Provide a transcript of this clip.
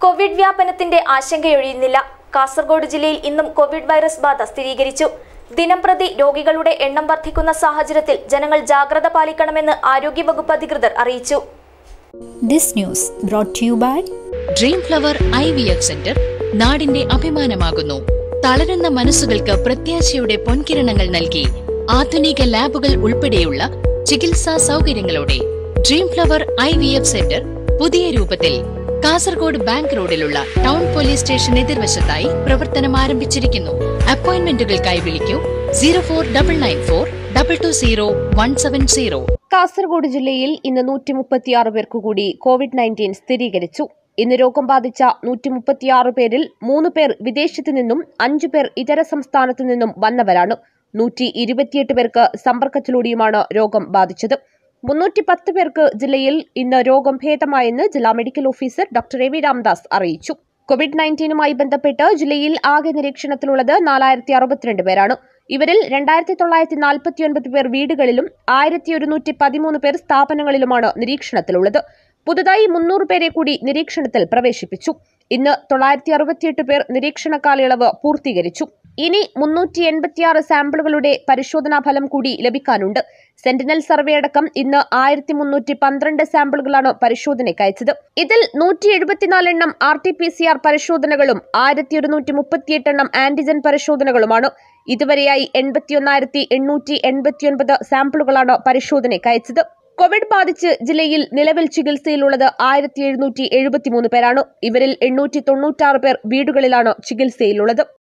Covid വ്യാപനത്തിന്റെ ആശങ്കയൊഴിയുന്നില്ല കാസർഗോഡ് ജില്ലയിൽ ഇന്നും കോവിഡ് വൈറസ് ബാധ സ്ഥിരീകരിച്ചു ദിനംപ്രതി രോഗികളുടെ എണ്ണം വർദ്ധിക്കുന്ന സാഹചര്യത്തിൽ ജനങ്ങൾ ജാഗ്രത പാലിക്കണമെന്ന് ആരോഗ്യവകുപ്പ് അധികൃതർ അറിയിച്ചു This news brought to you by dream flower I V F centre നാടിന്റെ അഭിമാനമാകുന്നു തളരുന്ന മനസ്സുകൾക്ക് പ്രത്യാശയുടെ പൊൻകിരണങ്ങൾ നൽകി ആധുനിക ലാബുകൾ ഉൾപ്പെടെയുള്ള ചികിത്സാ സൗകര്യങ്ങളോടെ dream flower I V F centre പുതിയ രൂപത്തിൽ കാസർഗോഡ് ബാങ്ക് റോഡിലുള്ള ടൗൺ പോലീസ് സ്റ്റേഷൻ എതിർവശത്തായി പ്രവർത്തനം ആരംഭിച്ചിരിക്കുന്നു അപ്പോയിന്റ്മെന്റുകൾക്കായി വിളിക്കൂ zero four double nine four double two zero one seven zero Kasaragod ജില്ലയിൽ ഇന്ന് നൂറ്റി മുപ്പത്തിയാറ് പേർക്ക് കൂടി കോവിഡ് നയൻറ്റീൻ സ്ഥിരീകരിച്ചു ഇന്ന് രോഗം ബാധിച്ച നൂറ്റി മുപ്പത്തിയാറ് പേരിൽ മൂന്ന് പേർ വിദേശത്തു നിന്നും അഞ്ചു പേർ ഇതര സംസ്ഥാനത്തു നിന്നും വന്നവരാണ് നൂറ്റി ഇരുപത്തിയെട്ട് പേർക്ക് സമ്പർക്കത്തിലൂടെയുമാണ് രോഗം ബാധിച്ചത് മുന്നൂറ്റി പത്ത് പേർക്ക് ജില്ലയിൽ ഇന്ന് രോഗം ഭേദമായെന്ന് ജില്ലാ medical officer doctor A V Ramdas അറിയിച്ചു കോവിഡ് നയൻറ്റീനുമായി ബന്ധപ്പെട്ട് ജില്ലയിൽ ആകെ നിരീക്ഷണത്തിലുള്ളത് നാലായിരത്തി അറുപത്തിരണ്ട് പേരാണ് ഇവരിൽ രണ്ടായിരത്തി തൊള്ളായിരത്തി നാൽപ്പത്തിയൊൻപത് പേർ വീടുകളിലും ആയിരത്തി ഒരുന്നൂറ്റി പതിമൂന്ന് പേർ സ്ഥാപനങ്ങളിലുമാണ് നിരീക്ഷണത്തിലുള്ളത് പുതുതായി മുന്നൂറ് പേരെ കൂടി നിരീക്ഷണത്തിൽ പ്രവേശിപ്പിച്ചു ഇന്ന് തൊള്ളായിരത്തി അറുപത്തിയെട്ട് പേർ നിരീക്ഷണ കാലയളവ് പൂർത്തീകരിച്ചു ഇനി മുന്നൂറ്റി എൺപത്തിയാറ് സാമ്പിളുകളുടെ പരിശോധനാ ഫലം കൂടി ലഭിക്കാനുണ്ട് സെന്റിനൽ സർവേ അടക്കം ഇന്ന് ആയിരത്തി മുന്നൂറ്റി പന്ത്രണ്ട് സാമ്പിളുകളാണ് പരിശോധനയ്ക്ക് അയച്ചത് ഇതിൽ നൂറ്റി എഴുപത്തിനാല് എണ്ണം R T P C R പരിശോധനകളും ആയിരത്തി ഒരുന്നൂറ്റി മുപ്പത്തിയെട്ട് എണ്ണം ആന്റിജൻ പരിശോധനകളുമാണ് ഇതുവരെയായി എൺപത്തിയൊന്നായിരത്തി എണ്ണൂറ്റി എൺപത്തിയൊൻപത് സാമ്പിളുകളാണ് പരിശോധനയ്ക്ക് അയച്ചത് കോവിഡ് ബാധിച്ച് ജില്ലയിൽ നിലവിൽ ചികിത്സയിലുള്ളത് ആയിരത്തി എഴുന്നൂറ്റി എഴുപത്തിമൂന്ന് പേരാണ് ഇവരിൽ എണ്ണൂറ്റി തൊണ്ണൂറ്റാറ് പേർ വീടുകളിലാണ് ചികിത്സയിലുള്ളത്